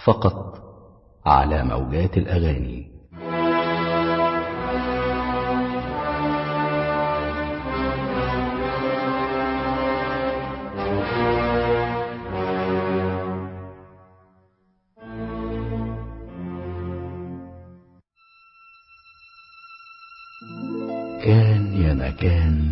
فقط على موجات الأغاني كان يا مكان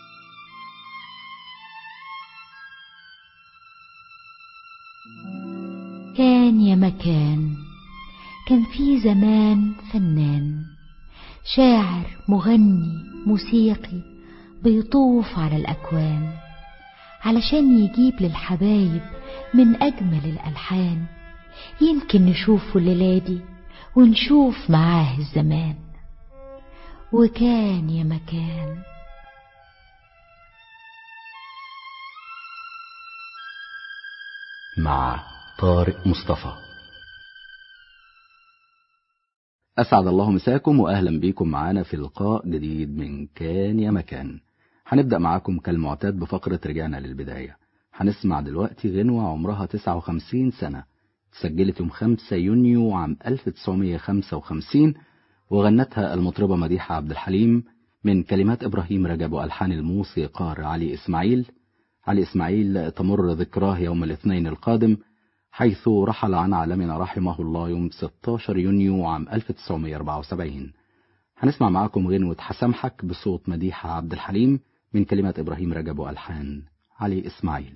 كان يا مكان كان في زمان فنان شاعر مغني موسيقي بيطوف على الأكوان علشان يجيب للحبايب من أجمل الألحان يمكن نشوفه الليلة دي ونشوف معاه الزمان وكان يا مكان مع طارق مصطفى أسعد الله مساكم وأهلا بكم معانا في لقاء جديد من كان يا مكان هنبدأ معاكم كالمعتاد بفقرة رجعنا للبداية هنسمع دلوقتي غنوة عمرها 59 سنة سجلت يوم 5 يونيو عام 1955 وغنتها المطربة مديحة عبد الحليم من كلمات إبراهيم رجب وألحان الموسيقار علي إسماعيل علي إسماعيل تمر ذكراه يوم الاثنين القادم حيث رحل عن عالمنا رحمه الله يوم 16 يونيو عام 1974 هنسمع معاكم غنوة حسامحك بصوت مديحة عبد الحليم من كلمات إبراهيم رجب وألحان علي إسماعيل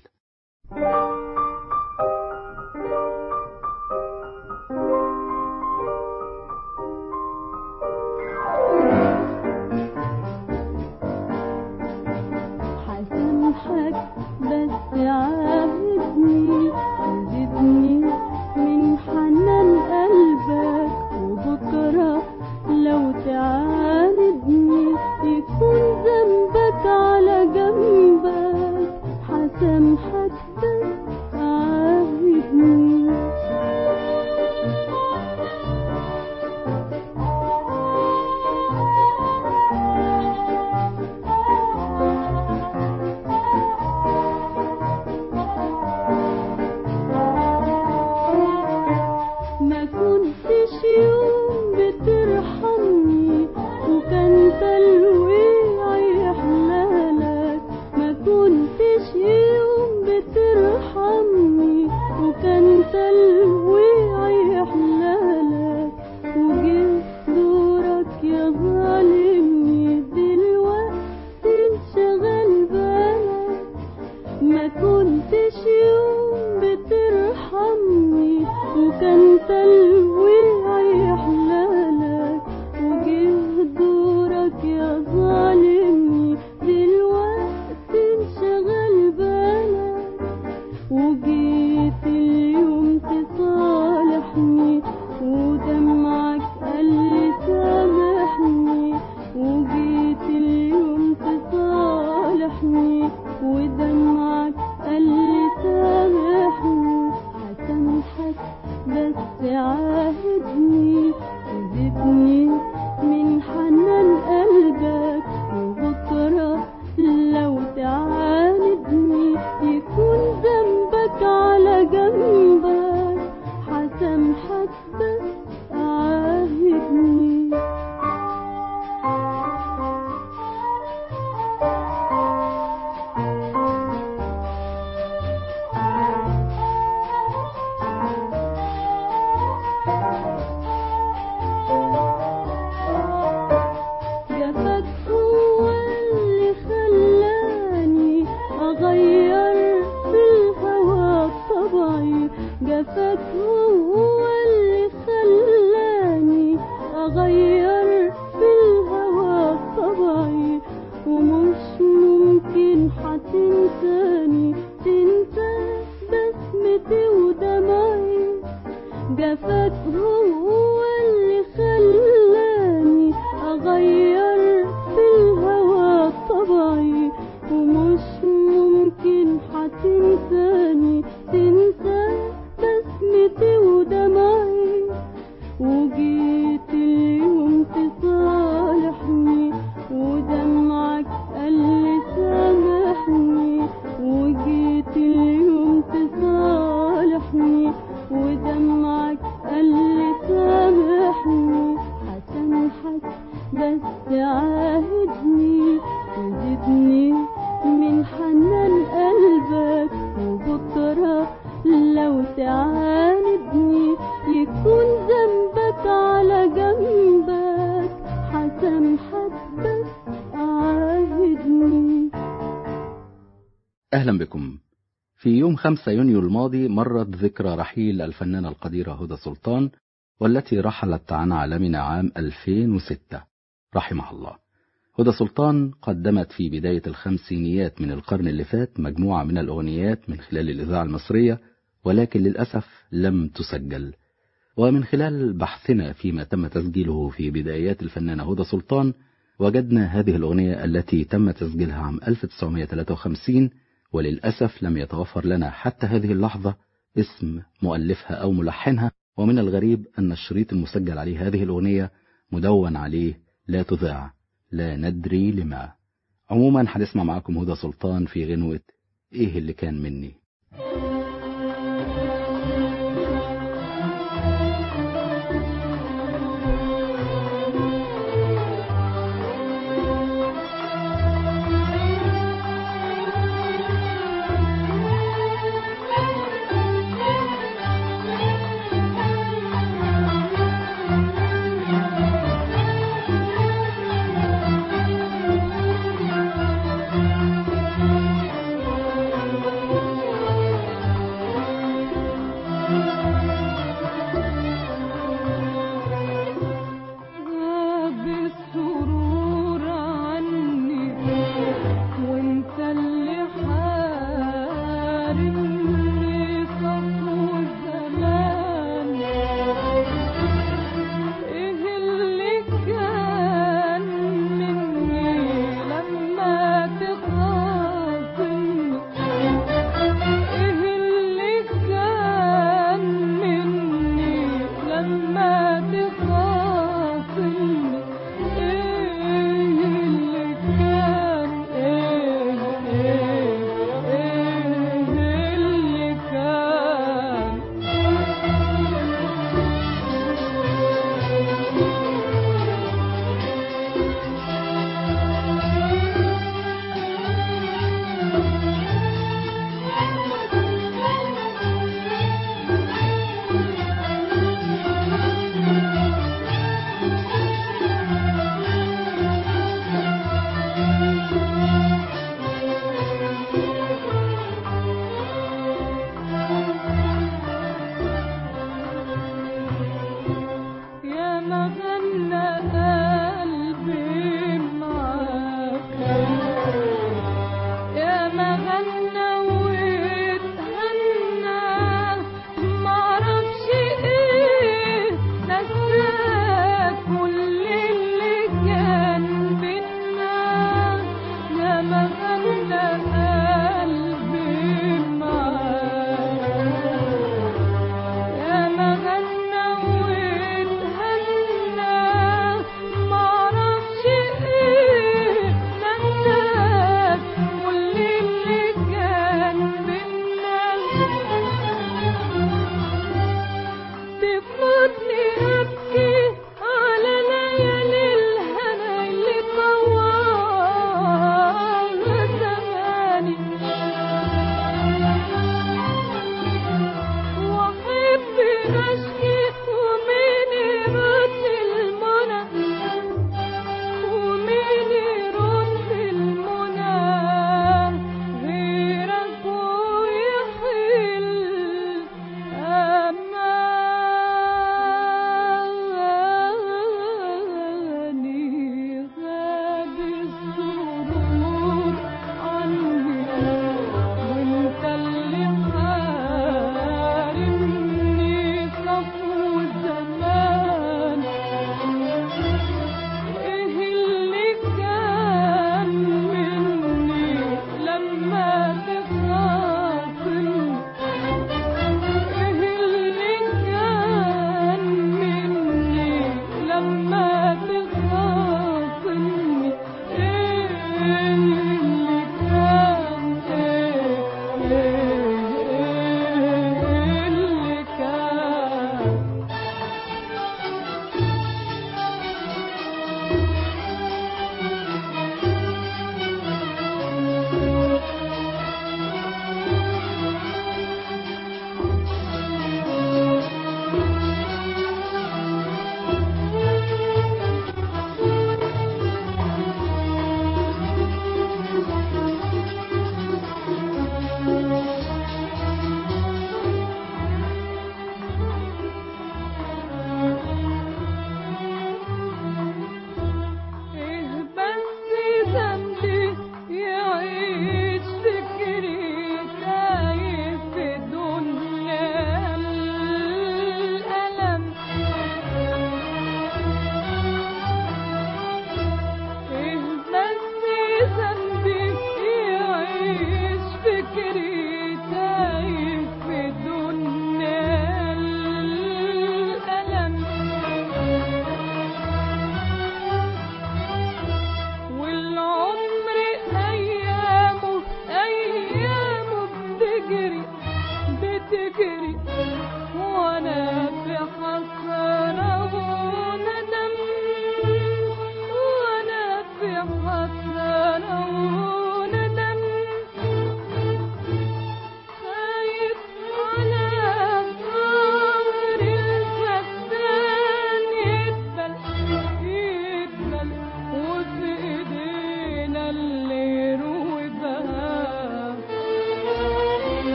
حسامحك بس عاهدني زدني من حنان قلبك وبكرة لو تعاندني يكون ذنبك على جنبك حسامحك بس عاهدني ما كنتش يوم بترحمني وكان تلويعي حلالك ما كنتش يوم بترحمني وكان تلويعي حلالك وجه دورك يا ظالمني دلوقتي انشغل بالك ما كنتش يوم بترحمني وكان تلويعي حلالك وجه دورك يا ظالمني دلوقتي انشغل بالك وجيت اليوم تصالحني ودمعك قال لي سامحني وجيت اليوم تصالحني ودمعك قال لي سامحني هسامحك بس عاهدني وزدني من حنان قلبك وبكرة لو تعاندني يكون ذنبك على جنبك هسامحك بس عاهدني جفاك هو اللي خلاني أغير في الهوى طبعي جفاك هو اللي خلاني أغير في الهوى طبعي ومش ممكن هتنساني تنسى بسمتي ودمعي جفاك هو اللي خلاني أغير في الهوى طبعي ومش ممكن هتنساني تنسى بسمتي ودمعي وجيت اليوم تصالحني ودمعك قال لي سامحني وجيت اليوم تصالحني ودمعك أهلا بكم في يوم 5 يونيو الماضي مرت ذكرى رحيل الفنانة القديرة هدى سلطان والتي رحلت عن عالمنا عام 2006 رحمها الله هدى سلطان قدمت في بداية الخمسينيات من القرن اللي فات مجموعة من الأغنيات من خلال الإذاعة المصرية ولكن للأسف لم تسجل ومن خلال بحثنا فيما تم تسجيله في بدايات الفنانة هدى سلطان وجدنا هذه الأغنية التي تم تسجيلها عام 1953 وللأسف لم يتوفر لنا حتى هذه اللحظة اسم مؤلفها أو ملحنها ومن الغريب أن الشريط المسجل عليه هذه الأغنية مدون عليه لا تذاع لا ندري لما عموما هنسمع معاكم هدى سلطان في غنوة إيه اللي كان مني غاب السرور عني وانت اللي حارمني صفو الزمان ايه اللي كان مني لما تخاصمني ايه اللي كان مني لما تخاصمني ايه اللي كان ايه ايه ايه اللي كان يا ما غنى قلبي معاك يا ما غنى واتهنى معرفش ايه نساك كل اللي كان بينا يا ما غنى قلبي معاك يا ما غنى واتهنى معرفش ايه نساك كل اللي كان بينا تفوتني ابكي على ليالي الهنا اللي طوالها زماني واحب اشكي ومين يرد المنى ومين يرد المنى غيرك ويحل أماني غاب السرور عني وانت اللي حارمني صفو الزمان ايه اللي كان مني لما تخاصمني ايه اللي كان مني لما تخاصمني ايه اللي كان ايه ايه ايه اللي كان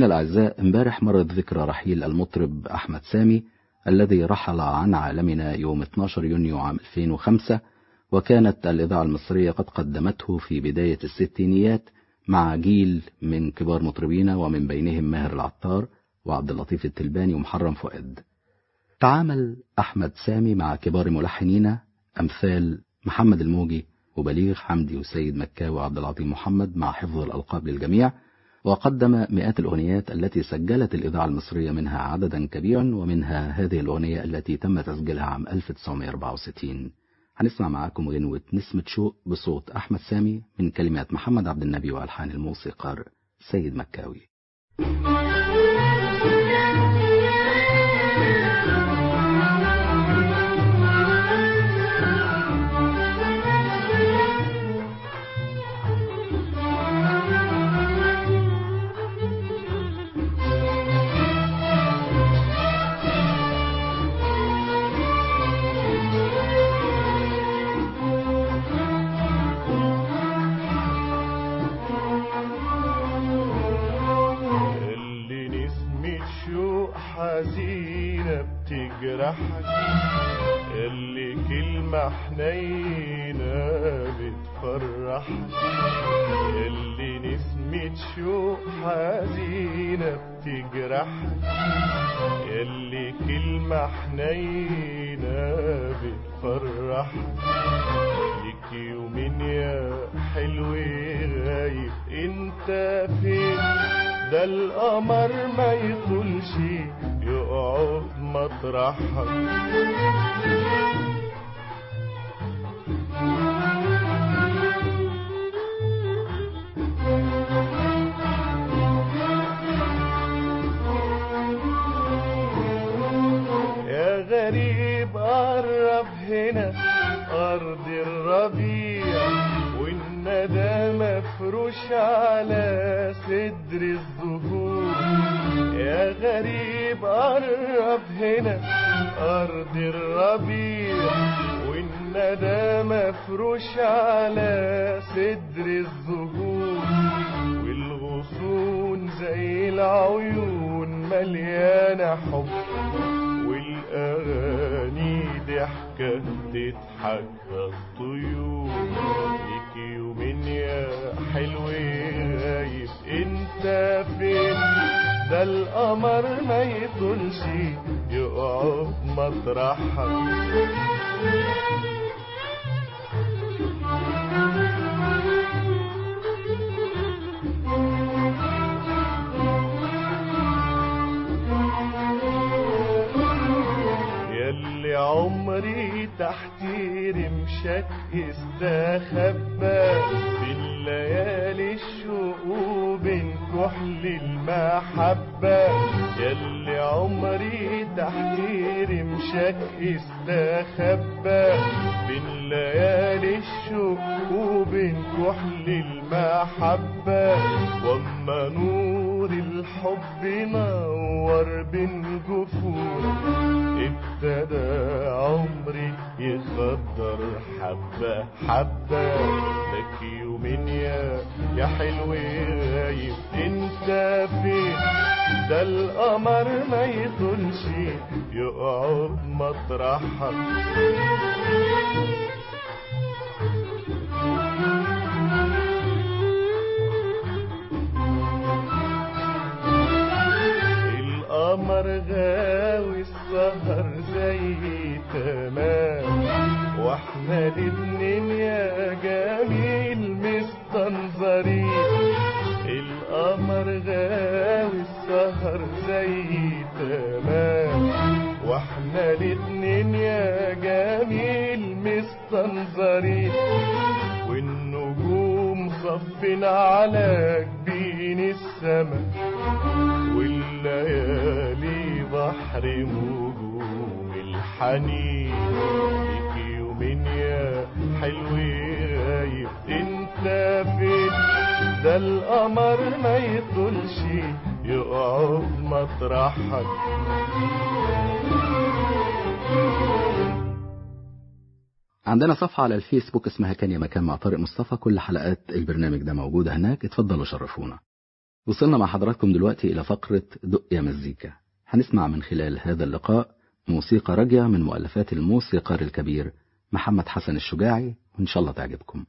مستمعينا الأعزاء امبارح مرت ذكرى رحيل المطرب أحمد سامي الذي رحل عن عالمنا يوم 12 يونيو عام 2005 وكانت الإذاعة المصرية قد قدمته في بداية الستينيات مع جيل من كبار مطربينا ومن بينهم ماهر العطار وعبد اللطيف التلباني ومحرم فؤاد تعامل أحمد سامي مع كبار ملحنين أمثال محمد الموجي وبليغ حمدي وسيد مكاوي وعبد العظيم محمد مع حفظ الألقاب للجميع وقدم مئات الأغنيات التي سجلت الإذاعة المصرية منها عددا كبيرا ومنها هذه الأغنية التي تم تسجيلها عام 1964 هنسمع معاكم غنوة نسمة شوق بصوت أحمد سامي من كلمات محمد عبد النبي وألحان الموسيقار سيد مكاوي اللي نسمة شوق حزينة بتجرحك اللي كلمة حنينة بتفرحك اللي نسمة شوق حزينة بتجرحك اللي كلمة حنينة بتفرحك ليك يومين يا حلو غايب انت فين ده القمر ما يطولش يقعد مطرحك يا غريب قرب هنا أرض الربيع والندى مفروش على صدر الزهور يا غريب قرب هنا أرض الربيع والندى مفروش على صدر الزهور والغصون زي العيون مليانة حب والأغاني ضحكة تضحك الطيور ليك يومين يا حلو غايب انت فين ده القمر ما يطولش يقعد مطرحك ياللي عمري تحت رمشك استخبى في الليالي الشوق وبين كحل المحبة ياللي عمري تحت رمشك استخبى بين ليالي الشوق وبين كحل المحبة واما نور الحب نور بين جفون ابتدى عمري يخضر حبة حبة لك يومين يا يا حلو غايب انت فين ده القمر ما يطولش يقعد مطرحك القمر غاوي السهر زي تمام واحنا الاتنين يا جميل مستنظرين القمر غاوي السهر زي تمام واحنا الاتنين يا جميل مستنظرين والنجوم صفنا على جبين السما والليالي بحر نجوم الحنين ليك يومين يا حلو غايب انت فين ده القمر ما يطولش يقعد مطرحك عندنا صفحة على الفيسبوك اسمها كان يا مكان مع طارق مصطفى كل حلقات البرنامج ده موجودة هناك اتفضلوا شرفونا وصلنا مع حضراتكم دلوقتي إلى فقرة دق يا مزيكا هنسمع من خلال هذا اللقاء موسيقى راجية من مؤلفات الموسيقار الكبير محمد حسن الشجاعي وإن شاء الله تعجبكم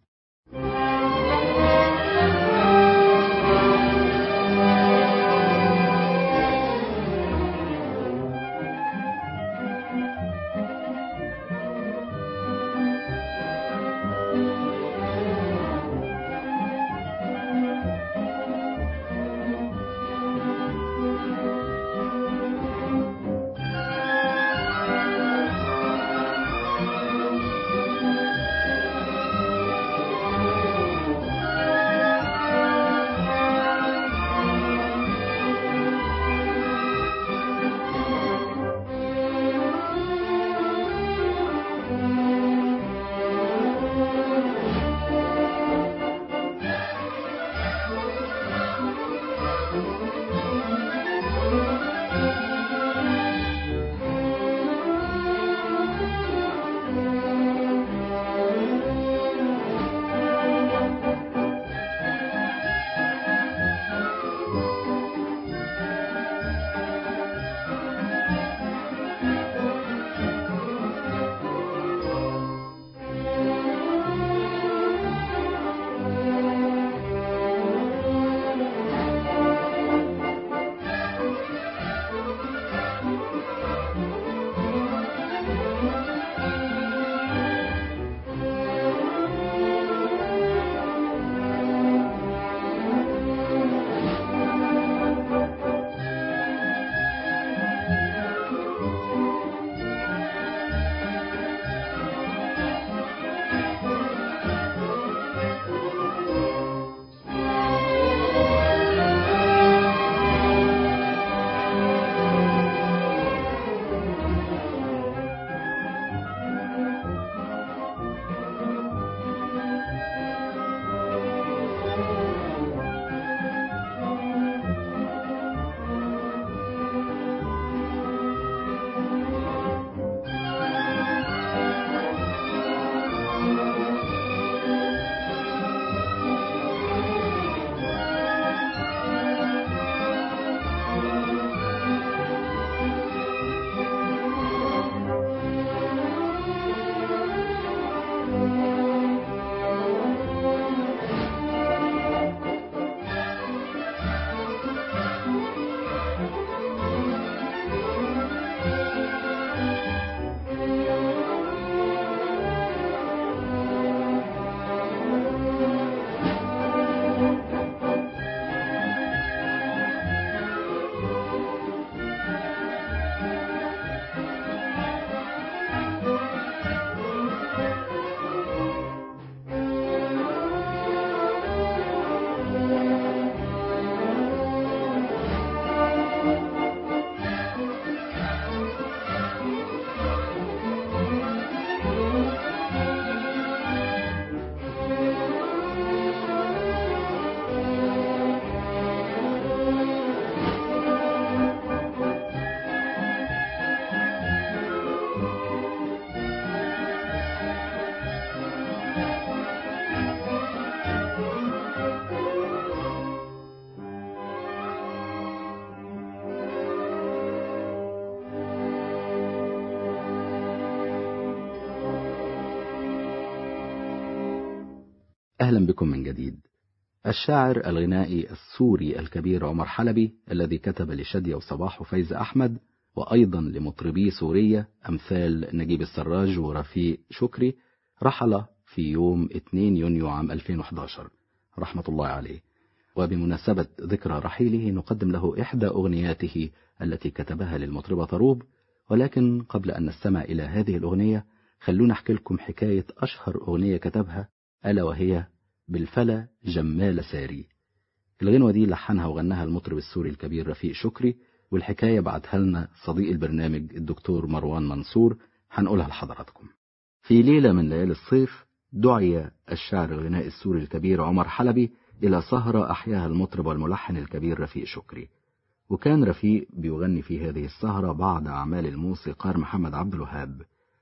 أهلا بكم من جديد الشاعر الغنائي السوري الكبير عمر حلبي الذي كتب لشادية وصباح وفايز أحمد وأيضا لمطربي سورية أمثال نجيب السراج ورفيق شكري رحل في يوم 2 يونيو عام 2011 رحمة الله عليه وبمناسبة ذكرى رحيله نقدم له إحدى أغنياته التي كتبها للمطربة طروب ولكن قبل أن نستمع إلى هذه الأغنية خلونا أحكي لكم حكاية أشهر أغنية كتبها ألا وهي بالفلا جمال ساري الغنوة دي لحنها وغناها المطرب السوري الكبير رفيق شكري والحكاية بعتها لنا صديق البرنامج الدكتور مروان منصور هنقولها لحضراتكم في ليلة من ليالي الصيف دعي الشاعر الغنائي السوري الكبير عمر حلبي إلى سهرة أحياها المطرب والملحن الكبير رفيق شكري وكان رفيق بيغني في هذه السهرة بعض أعمال الموسيقار محمد عبد الوهاب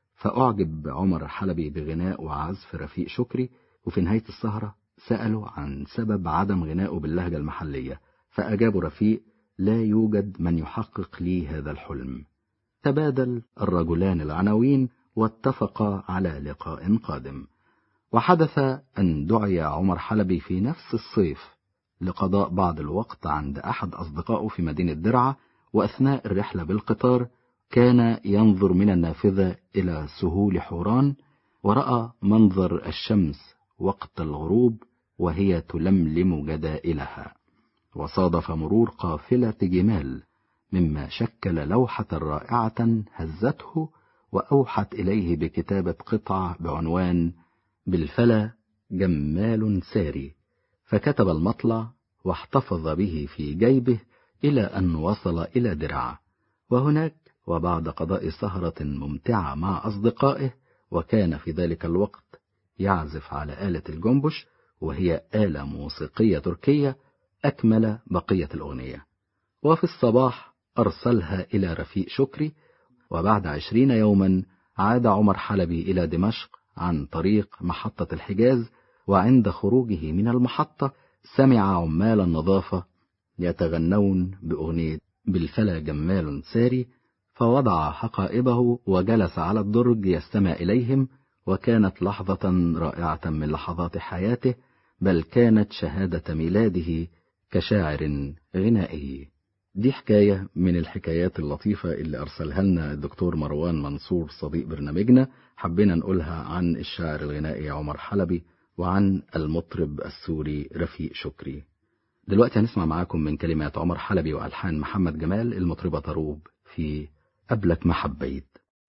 فأعجب عمر حلبي بغناء وعزف رفيق شكري وفي نهاية السهرة سأله عن سبب عدم غنائه باللهجة المحلية فأجاب رفيق لا يوجد من يحقق لي هذا الحلم تبادل الرجلان العناوين واتفقا على لقاء قادم وحدث أن دعي عمر حلبي في نفس الصيف لقضاء بعض الوقت عند أحد أصدقائه في مدينة درعا وأثناء الرحلة بالقطار كان ينظر من النافذة إلى سهول حوران ورأى منظر الشمس وقت الغروب وهي تلملم جدائلها وصادف مرور قافلة جمال مما شكل لوحة رائعة هزته وأوحت إليه بكتابة قطعة بعنوان بالفلا جمال ساري فكتب المطلع واحتفظ به في جيبه إلى أن وصل إلى درعا وهناك وبعد قضاء سهرة ممتعة مع أصدقائه وكان في ذلك الوقت يعزف على آلة الجنبش وهي آلة موسيقية تركية أكمل بقية الأغنية وفي الصباح أرسلها إلى رفيق شكري وبعد عشرين يوما عاد عمر حلبي إلى دمشق عن طريق محطة الحجاز وعند خروجه من المحطة سمع عمال النظافة يتغنون بأغنية بالفلا جمال ساري فوضع حقائبه وجلس على الدرج يستمع إليهم وكانت لحظة رائعة من لحظات حياته بل كانت شهادة ميلاده كشاعر غنائي دي حكاية من الحكايات اللطيفة اللي أرسلها لنا الدكتور مروان منصور صديق برنامجنا حبينا نقولها عن الشاعر الغنائي عمر حلبي وعن المطرب السوري رفيق شكري دلوقتي هنسمع معاكم من كلمات عمر حلبي وألحان محمد جمال المطربة طروب في قبلك ما حبيت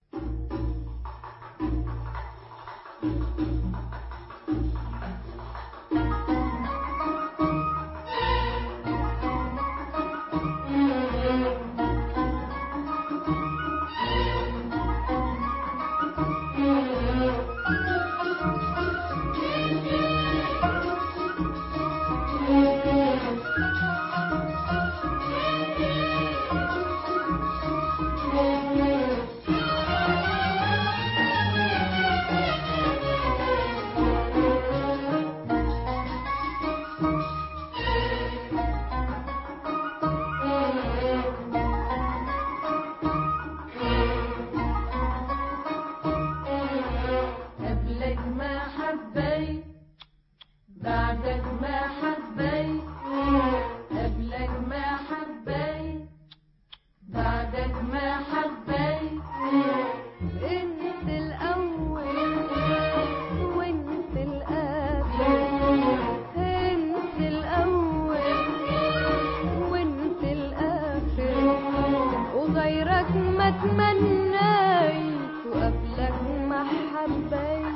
قبلك ما حبيت بعدك ما حبيت قبلك ما حبيت بعدك ما حبيت انت الاول وانت الاخر انت الاول وانت الاخر وغيرك ما تمنيت وقبلك ما حبيت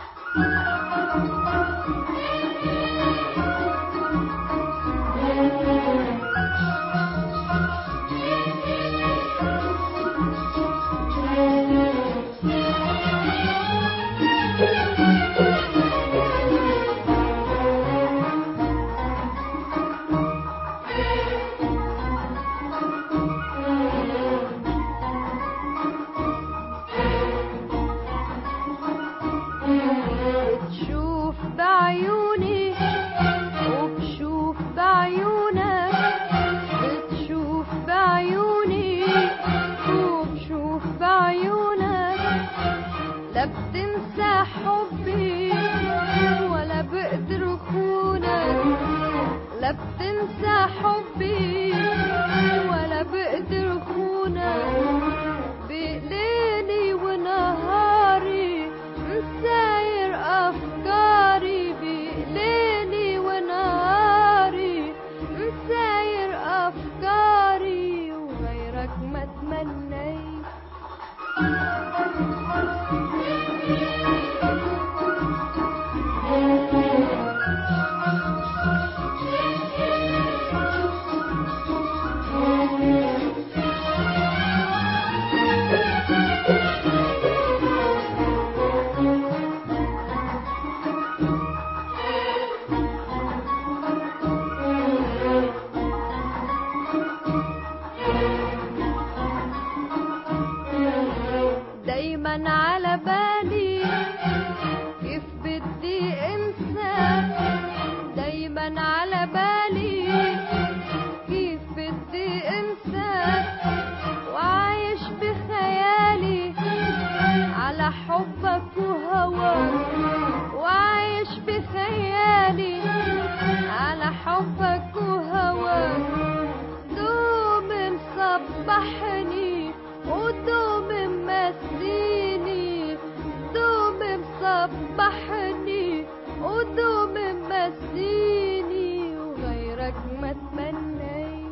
بتشوف بعيوني وبشوف بعيونك بتشوف بعيوني وبشوف بعيونك لا بتنسى حبي ولا بقدر خونك لا بتنسى حبي ولا بقدر خونك بليلي ونهاري مساير أفكاري بليلي ونهاري مساير أفكاري وغيرك ما تمنيت دايما على بالي كيف بدي انسى دايما على بالي حبك وهواك وعايش بخيالي على حبك وهواك دوم مصبحني ودوم مسيني دوم مصبحني ودوم مسيني وغيرك ما تمنيت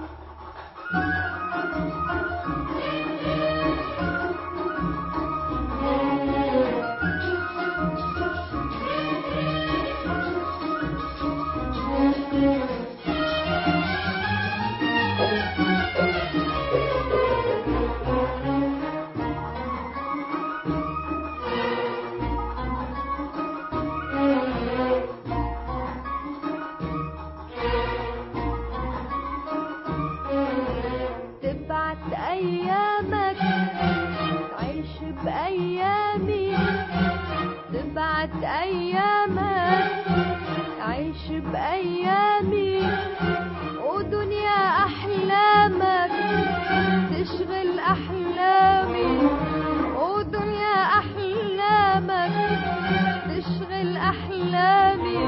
تبعت ايامك تعيش بايامي تبعت ايامك تعيش بايامي ودنيا احلامك تشغل احلامي ودنيا احلامك تشغل احلامي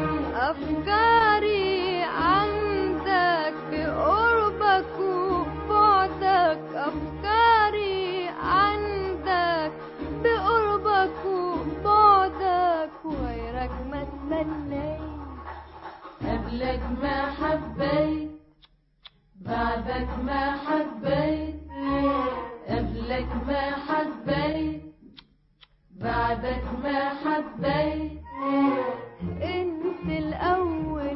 افكاري عندك بقربك وبعدك افكاري عندك بقربك وبعدك وغيرك ما تمنيت قبلك ما حبيت بعدك ما حبيت قبلك ما حبيت بعدك ما حبيت انت الاول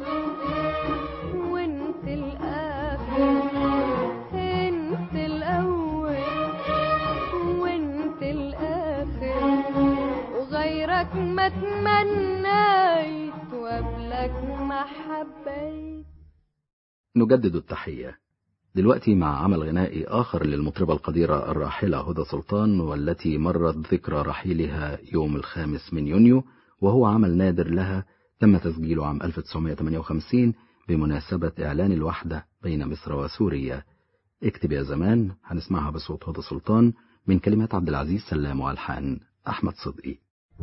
وانت الاخر انت الاول وانت الاخر وغيرك ما تمنيت وقبلك ما حبيت نجدد التحية دلوقتي مع عمل غنائي آخر للمطربة القديرة الراحلة هدى سلطان والتي مرت ذكرى رحيلها يوم الخامس من يونيو وهو عمل نادر لها تم تسجيله عام 1958 بمناسبة إعلان الوحدة بين مصر وسوريا اكتب يا زمان هنسمعها بصوت هدى سلطان من كلمات عبد العزيز سلام وألحان أحمد صدقي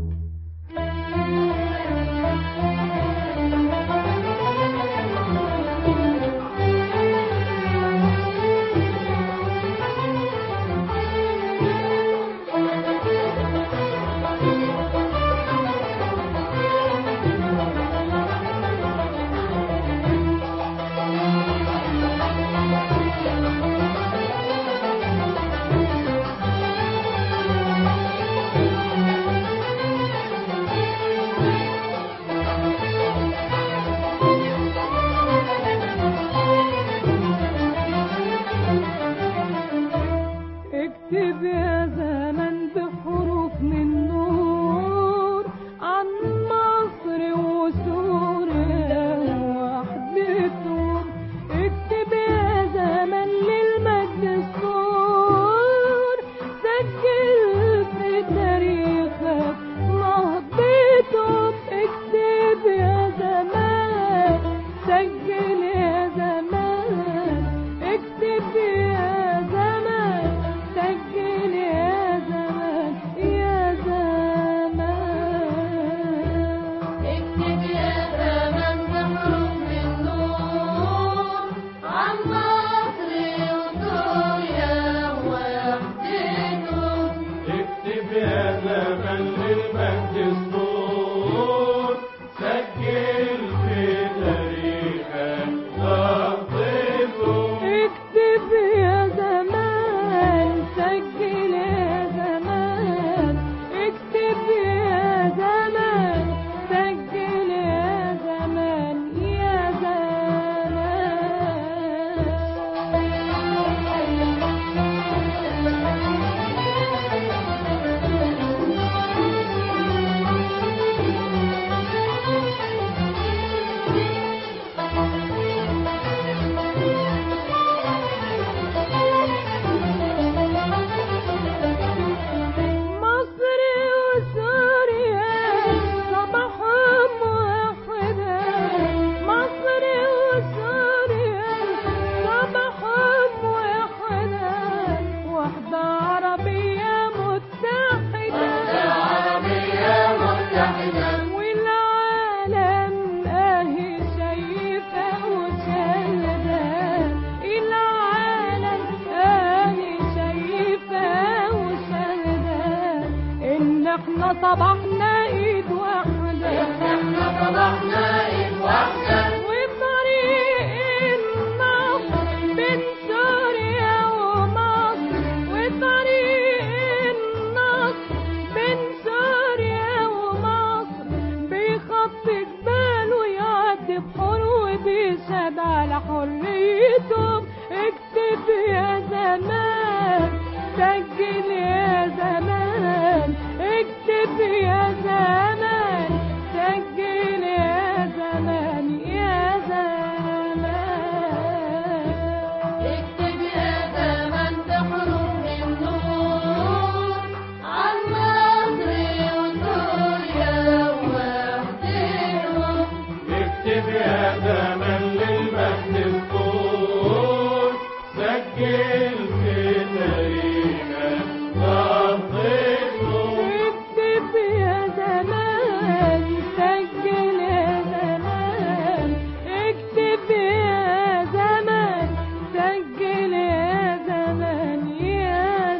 اكتب يا زمن بحروف من نور عن مصر وسوريا وحدتهم اكتب يا زمن للمجد الصور سجل في تاريخك نهضتهم اكتب يا زمان سجل يا زمان اكتب يا زمان سجل احنا صبحنا ايد واحدة احنا صبحنا ايد واحدة وطريق النصر بين سوريا ومصر وطريق النصر بين سوريا ومصر بيخط جباله يعدي بحور وبيشهد على حريتهم اكتب يا زمان سجل يا زمان اكتب يا زمان سجل يا زمان يا زمان اكتب يا زمان بحروف من نور عن مصر وسوريا وحدهم اكتب يا زمن للمجد الطول سجل في تاريخك خطيته اكتب يا زمان سجل يا زمان اكتب يا زمان سجل يا زمان يا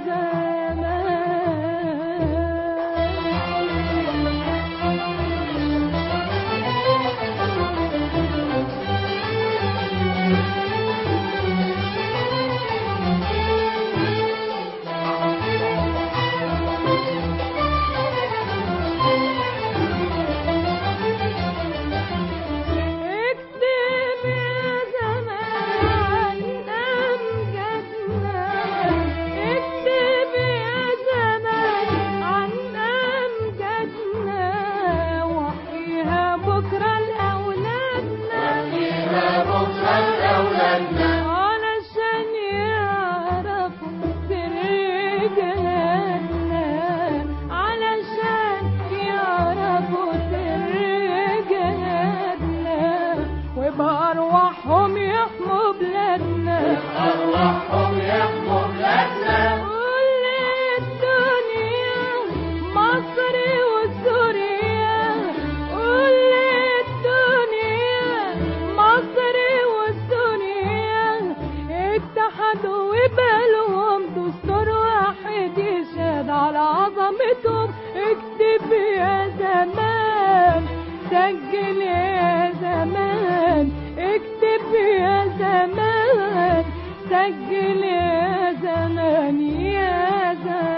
اكتب يا زمان أمجدنا اكتب يا زمان عن أمجدنا وحيها بكرة لأولادنا وحيها بكرة لأولادنا علشان يعرفوا سر جهادنا علشان يعرفوا سر جهادنا وبأرواحهم يحموا بلادنا أرواحهم يحموا بلادنا كل الدنيا مصر وسوريا كل الدنيا مصر وسوريا اتحدوا وبالهم دستور واحد يشهد على عظمتهم اكتب يا زمان سجل يا زمان اكتب يا زمان سجل يا زمان يا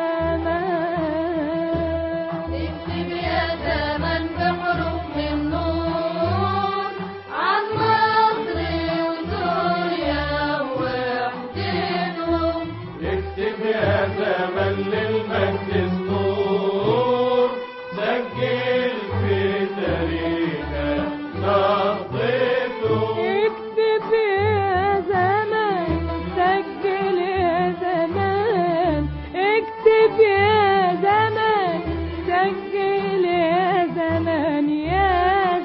زمان اكتب يا زمان بحروف من نور عن مصر وسوريا وحدتهم اكتب يا زمن للمجد الطول سجل في تاريخك خطيته اكتب يا زمان سجل يا زمان اكتب يا زمان سجل يا زمان يا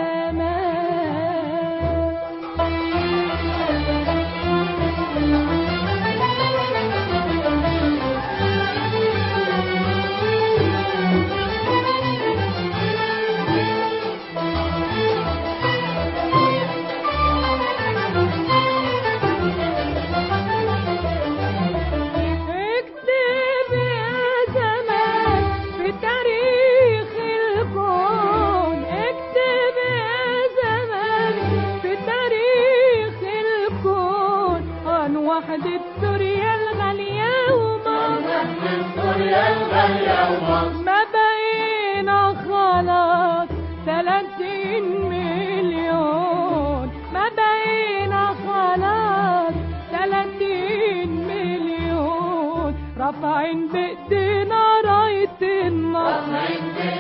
اكتب يا زمان في تاريخ الكون اكتب يا زمان في تاريخ الكون عن وحدة سوريا الغالية ومصر سوريا الغالية ومصر ما بقينا خلاص تلاتين مليون ما بقينا خلاص تلاتين مليون رافعين بايدينا راية النصر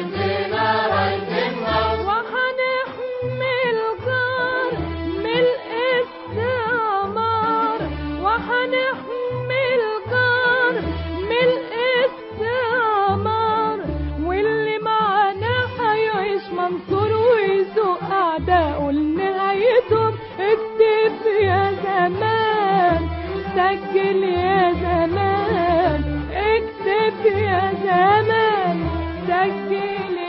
وهنحمي الجار من الاستعمار وهنحمي الجار من الاستعمار واللي معانا هيعيش منصور ويسوق اعدائه لنهايتهم اكتب يا زمان سجل يا زمان اكتب يا زمان سجل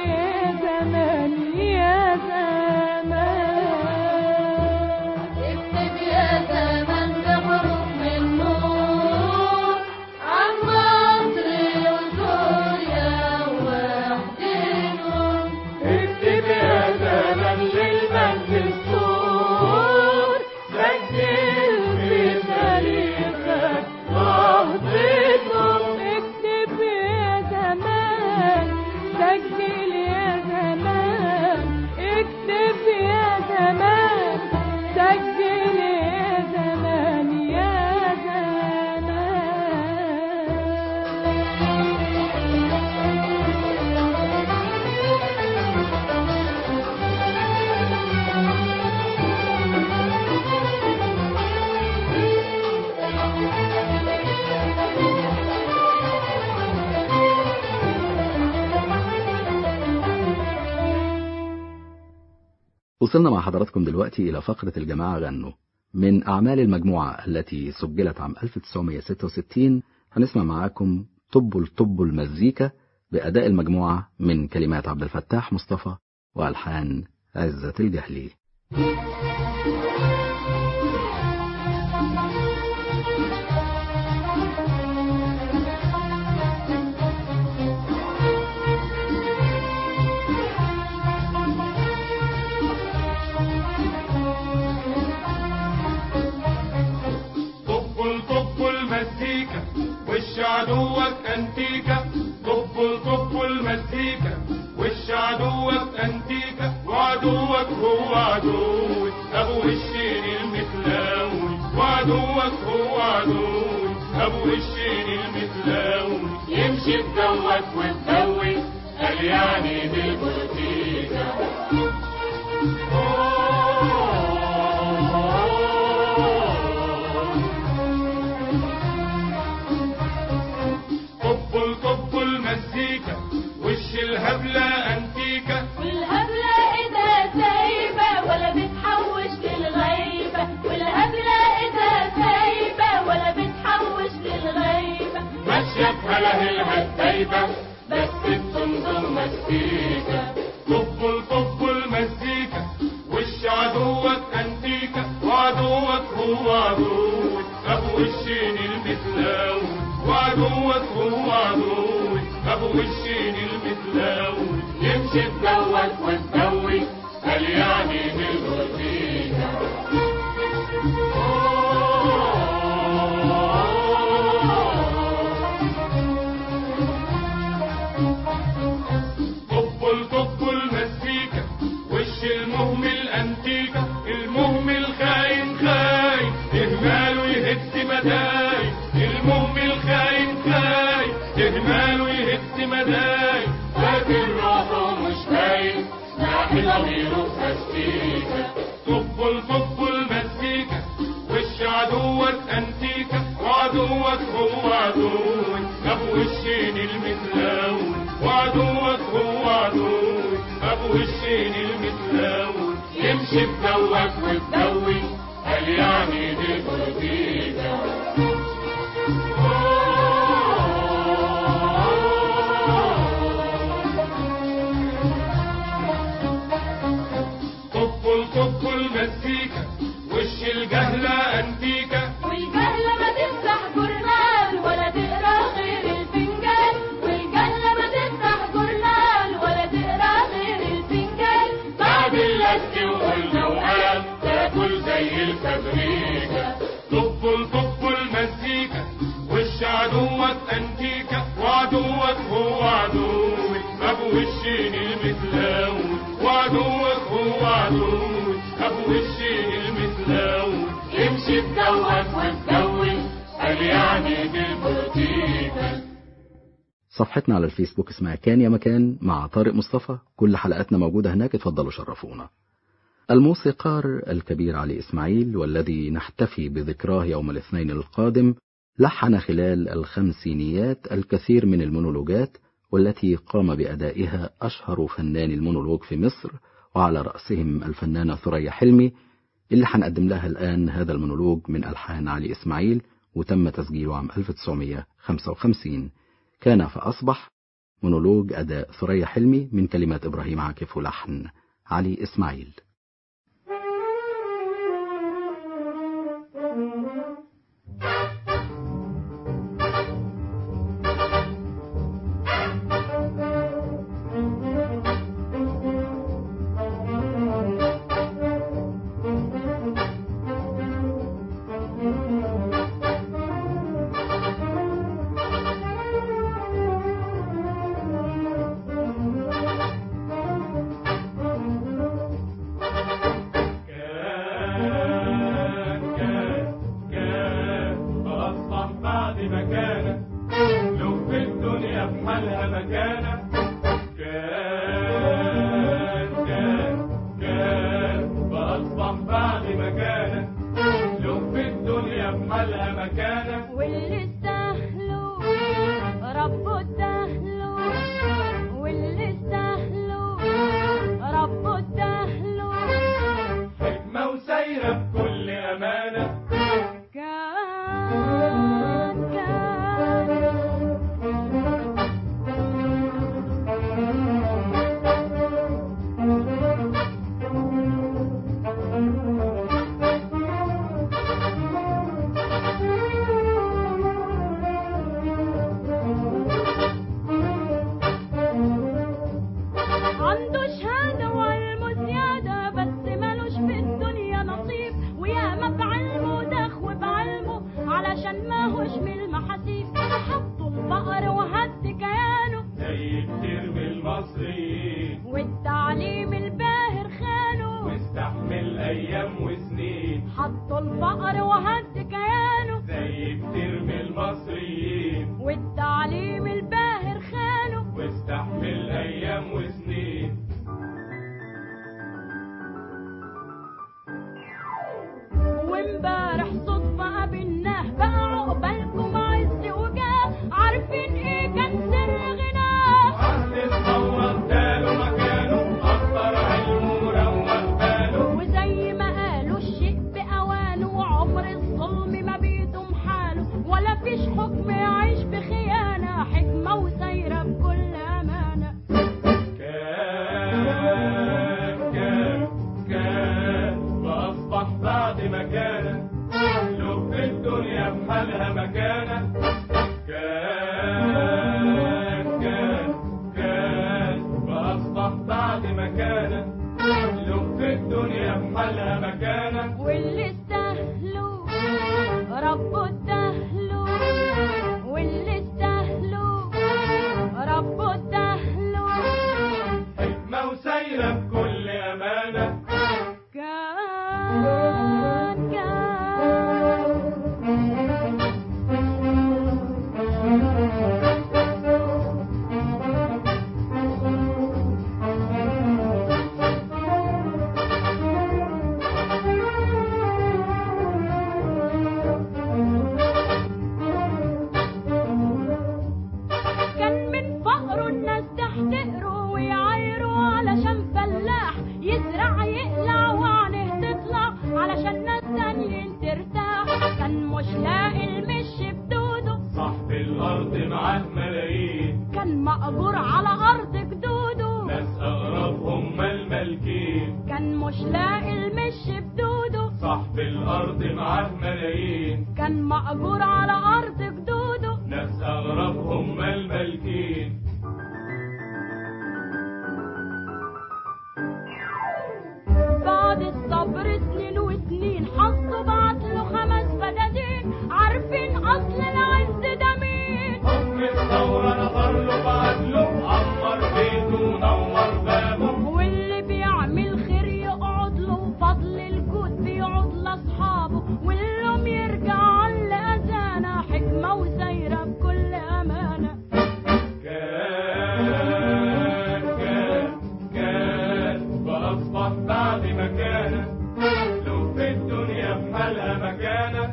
وصلنا مع حضراتكم دلوقتي إلى فقرة الجماعة غنوا من أعمال المجموعة التي سجلت عام 1966 هنسمع معاكم طب الطب المزيكا بأداء المجموعة من كلمات عبد الفتاح مصطفى وألحان عزة الجهلي طب طب المزيكا وش عدوك انتيكا طب طب المزيكا وش عدوك انتيكا وعدوك هو عدوي ابو الشين المتلاوي وعدوك هو عدوي ابو الشين المتلاوي يمشي بدوك وتدوي قال يعني بالبوتيكا طب طب المزيكا وش الهبلة انتيكا والهبلة إذا سايبة ولا بتحوش للغيبة والهبلة إذا سايبة ولا بتحوش للغيبة ماشية بهلهلها الدايبة بس بتنظم مزيكا طب طب المزيكا وش عدوك انتيكا وعدوك هو عدوك ابو الشين المتلاوي وعدوك هو عدوك ابو الشين المتلاوي يمشي بدوك وتدوي قال يعني بالبوتيكا طب طب المزيكا وش المهمل انتيكا المهمل خاين خاين اهماله يهد مداي المهمل خاين خاين اهماله يهد مداي فاكر روحه مش باين ناحي ضميره فاستيكا طب طب المزيكا وش عدوك انتيكا وعدوك هو عدوك ابو الشين المتلاوي وعدوك هو عدوك ابو الشين المتلاوي يمشي بدوك وتدوي قال يعني دي بوتيكا طب طب المزيكا وش الجهلة انتيكا والجهلة ما تفتح جورنال ولا تقرا غير الفنجان والجهلة ما تفتح جورنال ولا تقرا غير الفنجان بعد اللزق وقلنا وقلم تاكل زي الفبريكا طب طب المزيكا وش عدوك انتيكا وعدوك هو عدوك ابو الشين المتلاوي وعدوك هو عدوك ابو الشين المتلاوي يمشي بدوك وتدوي قال يعني بالبوتيكا صفحتنا على الفيسبوك اسمها كان يا مكان مع طارق مصطفى كل حلقاتنا موجودة هناك اتفضلوا شرفونا الموسيقار الكبير علي إسماعيل والذي نحتفي بذكراه يوم الاثنين القادم لحن خلال الخمسينيات الكثير من المونولوجات والتي قام بأدائها أشهر فنان المونولوج في مصر وعلى رأسهم الفنانة ثريا حلمي اللي هنقدم لها الآن هذا المونولوج من ألحان علي إسماعيل وتم تسجيله عام 1955 كان فأصبح مونولوج أداء ثريا حلمي من كلمات إبراهيم عاكف ولحن علي إسماعيل كان كان كان أصبح بعد مكانة لو في الدنيا بحالها مكانة كان كان كان فأصبح بعد مكانة لو في الدنيا بحالها مكانة واللي استاهلوا ربه اداهله واللي استاهلوا ربه اداهله والتعليم الباهر خاله واستحمل ايام وسنين وامبارح صدفة قابلناه بقى عقبالكم عز وجاه عارفين ايه كان سر غناه عهد الثورة اداله مكانه أكبر علمه وروق باله وزي ما قالوا الشيء بأوانه وعمر الظلم ما بيدوم حاله ولا فيش حكم يعيش بخيانة حكمة وسايرة بكل أمانة كان كان كان فأصبح بعد ما كان له في الدنيا بحالها مكانة كان كان كان فأصبح بعد ما كان له في الدنيا بحالها مكانة واللي استاهلوا ربه اداهله واللي استاهلوا ربه اداهله حكمة وسايرة بكل أمانة كان كان من فقره الناس تحتقره ويعايروا علشان فلاح يزرع يقلع وعنه تطلع علشان ناس تانيين ترتاح كان مش لاقي المش بدوده صاحب الأرض معاه ملايين كان مأجور على أرض جدوده ناس أغرب هم المالكين كان مش لاقي المش بدوده صاحب الأرض معاه ملايين كان مأجور على أرض جدوده ناس أغرب هم المالكين بعد الصبر سنين وسنين حظه بعت له خمس فدادين عارفين أصل العز ده مين حكم الثورة نظر له بعدله عمر بيته ونور بابه واللي بيعمل خير يقعد له فضل الجود بيقعد لاصحابه واللوم يرجع على اذانه حكمه وسايره بكل امانه كان كان كان فأصبح بعد ما كان له في الدنيا بحالها مكانة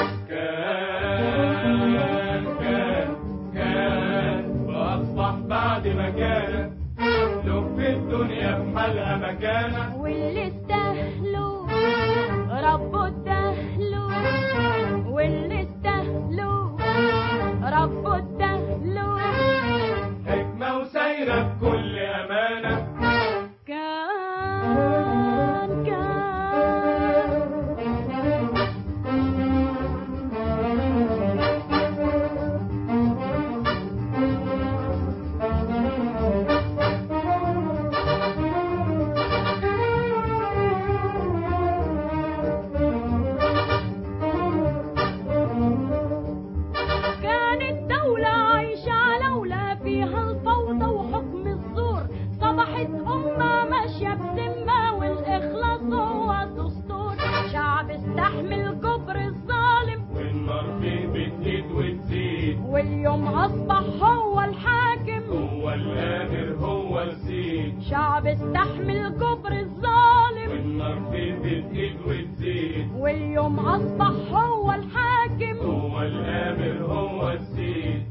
كان كان كان فأصبح بعد ما كان له في الدنيا بحالها مكانة واللي استاهلوا ربه اداهله واللي استاهلوا ربه اداهله حكمة وسايرة بكل أمانة كان كان كانت دولة عايشة على ولا فيها الفوضى وحكم الزور صبحت أمة ماشية بذمة والإخلاص هو دستور شعب استحمل جبر الظالم والنار فيه بتزيد وتزيد واليوم أصبح هو الحاكم هو الآمر هو السيد شعب استحمل جبر الظالم والنار فيه بتزيد وتزيد واليوم أصبح هو الحاكم هو الآمر هو السيد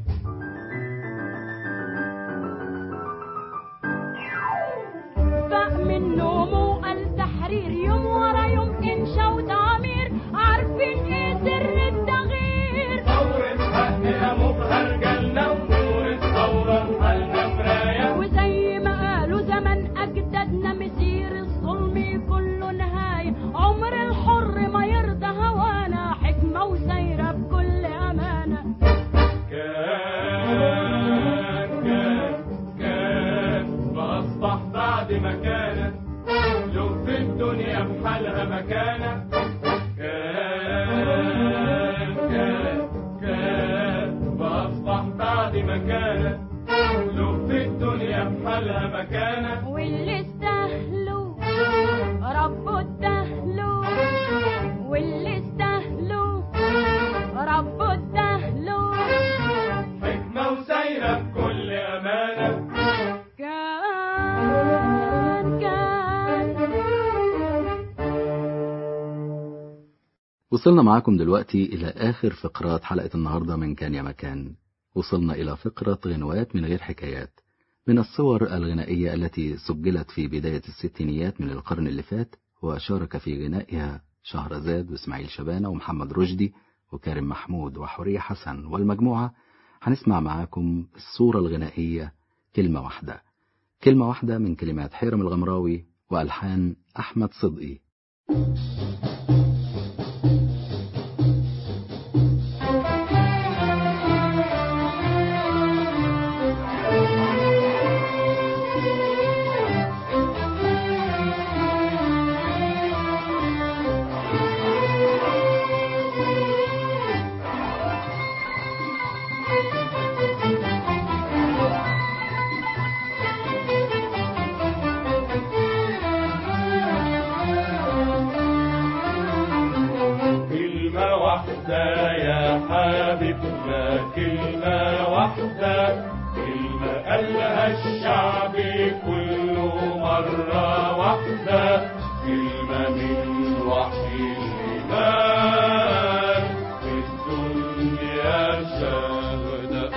فاق من نومه وقال تحرير يوم ورا يوم إنشا وتعمير عارفين إيه سر التغيير ثورة حقنا مبهر جالنا ونور الثورة حالنا مراية وزي ما قالوا زمان أجدادنا مسير الظلم يكون له نهاية عمر الحر ما يرضى هوانا حكمة وسايرة بكل أمانة كان كان كان فأصبح بعد ما كان له في الدنيا بحالها مكانة كان كان كان فأصبح بعد ما كان له في الدنيا بحالها مكانة واللي استاهلوا ربه اداهله واللي استاهلوا ربه اداهله وصلنا معاكم دلوقتي إلى آخر فقرات حلقة النهاردة من كان يا مكان وصلنا إلى فقرة غنوات من غير حكايات من الصور الغنائية التي سجلت في بداية الستينيات من القرن اللي فات وشارك في غنائها شهرزاد وإسماعيل شبانة ومحمد رشدي وكارم محمود وحورية حسن والمجموعة هنسمع معاكم الصورة الغنائية كلمة واحدة كلمة واحدة من كلمات حيرم الغمراوي وألحان أحمد صدقي كلمة واحدة يا حبيبنا كلمة واحدة كلمة قالها الشعب كله مرة واحدة كلمة من وحي الإيمان في الدنيا شاهدة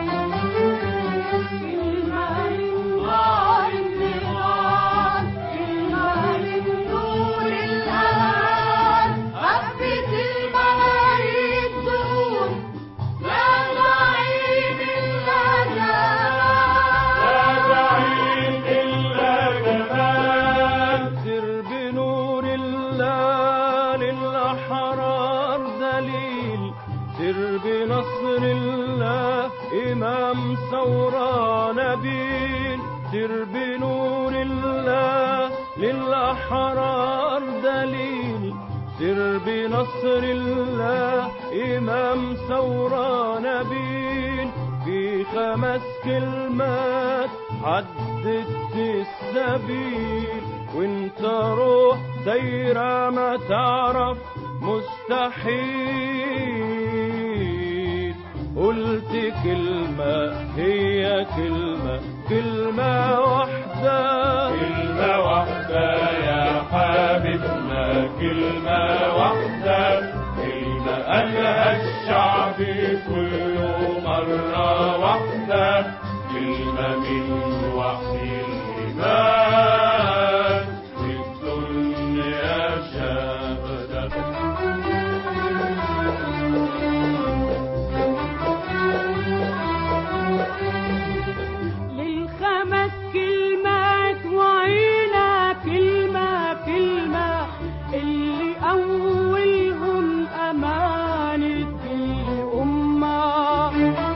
لا زعيم إلا جمال سر بنور الله للأحرار دليل سر بنصر الله إمام ثورة نبيل سر بنور الله للأحرار دليل سر بنصر الله إمام ثورة نبيل في خمس كلمات حددت السبيل وانت روح دايرة ما تعرف مستحيل قلت كلمة هي كلمة كلمة واحدة كلمة واحدة يا حبيبنا كلمة واحدة كلمة قالها الشعب كله مرة واحدة كلمة من وحي الإيمان في الدنيا شهدت للخمس كلمات وعينا كلمة كلمة اللي أولهم أمانة الأمة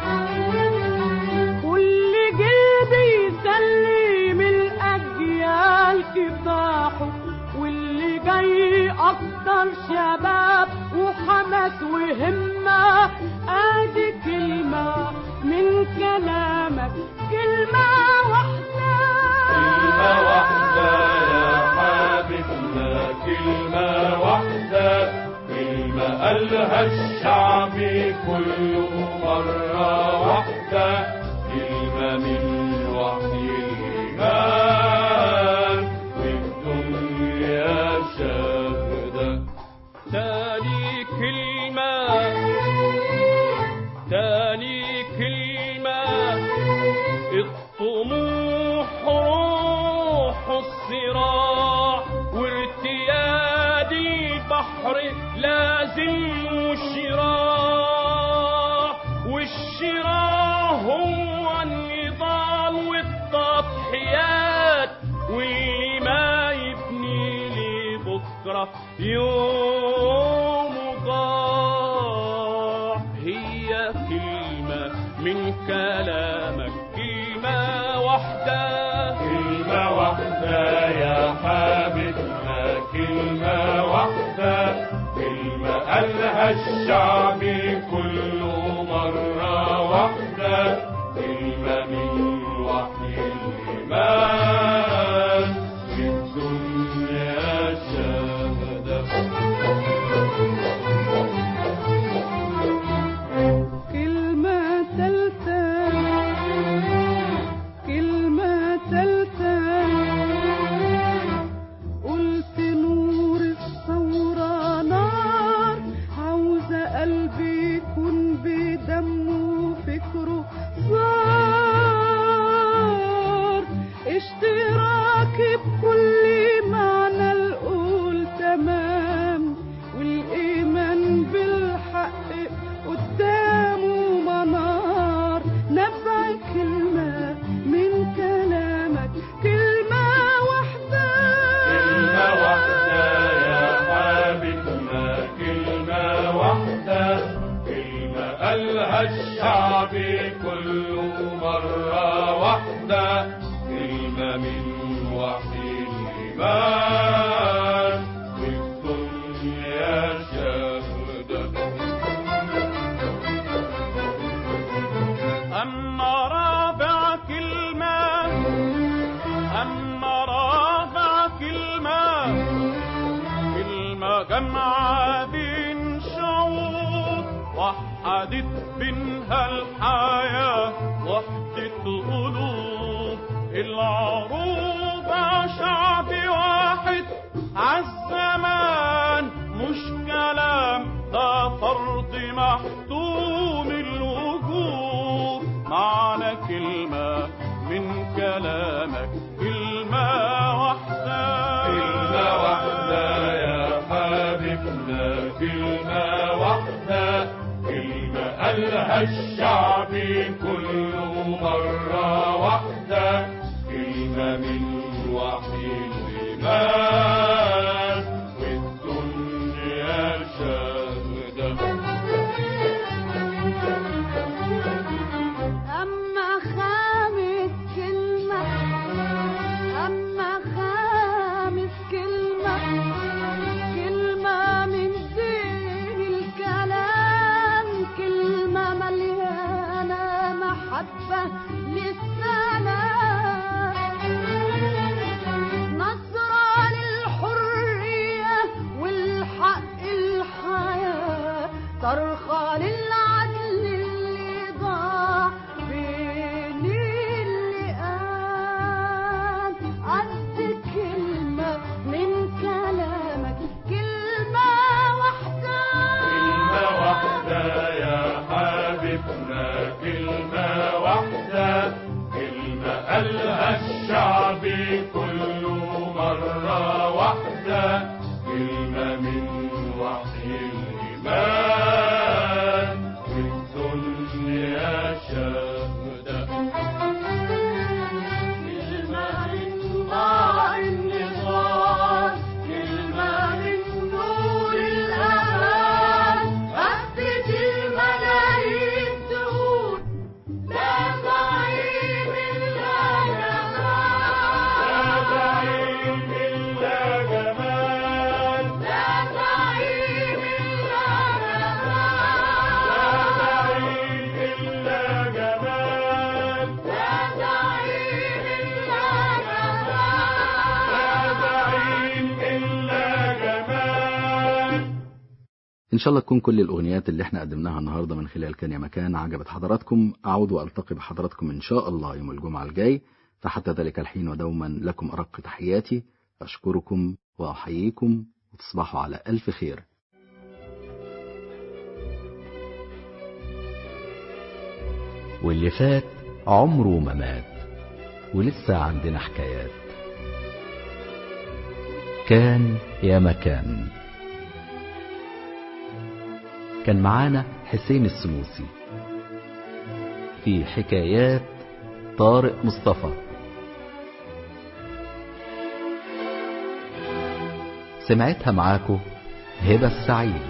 كل جلد يسلم الأجيال كفاحه واللي جاي أكتر شباب وحماس وهمة آدي كلمة من كلامك كلمة واحدة كلمة واحدة يا حبيبنا كلمة واحدة كلمة قالها الشعب كله مرة واحدة كلمة من وحي الإيمان والدنيا شاهدة تاني كلمة تاني كلمة الطموح روح الصراع وارتياد البحر لازم وشراع والشراع هو النضال والتضحيات واللي ما يبني لي بكرة يوم ضاع هي كلمة من كلامك كلمة واحدة كلمة واحدة يا حبيبنا كلمة واحدة كلمة قالها الشعب كله مرة واحدة كلمة من وحي الإيمان في الدنيا شهدت كلمة تالتة كلمة تالتة قلت نور الثورة نار كلمة من وحي الإيمان والدنيا شاهدة أما رابع كلمة أما رابع كلمة كلمة جمع بين شعوب وحدت بينها الحياة وحدة قلوب العروبة شعب واحد عالزمان مش كلام ده فرض محتوم الوجود معنى كلمة من كلامك كلمة واحدة كلمة واحدة يا حبيبنا كلمة واحدة كلمة قالها الشعب كله مرة واحدة كلمة من وحي الإيمان والدنيا شاهدة أما خامس كلمة أما خامس كلمة كلمة من زين الكلام كلمة مليانة محبة للسلام نصرة للحرية والحق الحياة صرخة للعدل اللي ضاع بين اللقان قد كلمة من كلامك كلمة واحدة كلمة واحدة يا حبيبنا كلمة واحدة كلمة قالها الشعب كله مرة واحدة كلمة من وحي الإيمان والدنيا شاهدة كلمة من ضاع النضال كلمة من نور الأمان أثبت الملايين تقول لا زعيم إلا جمال لا زعيم إلا جمال لا زعيم إلا جمال لا زعيم إلا جمال لا زعيم إلا جمال إن شاء الله تكون كل الأغنيات اللي احنا قدمناها النهاردة من خلال كان يا مكان عجبت حضراتكم أعود وألتقي بحضراتكم إن شاء الله يوم الجمعة الجاي فحتى ذلك الحين ودوما لكم أرق تحياتي أشكركم وأحييكم وتصبحوا على ألف خير واللي فات عمره ما مات ولسه عندنا حكايات كان يا مكان كان معانا حسين السنوسي في حكايات طارق مصطفى سمعتها معاكو هبة السعيد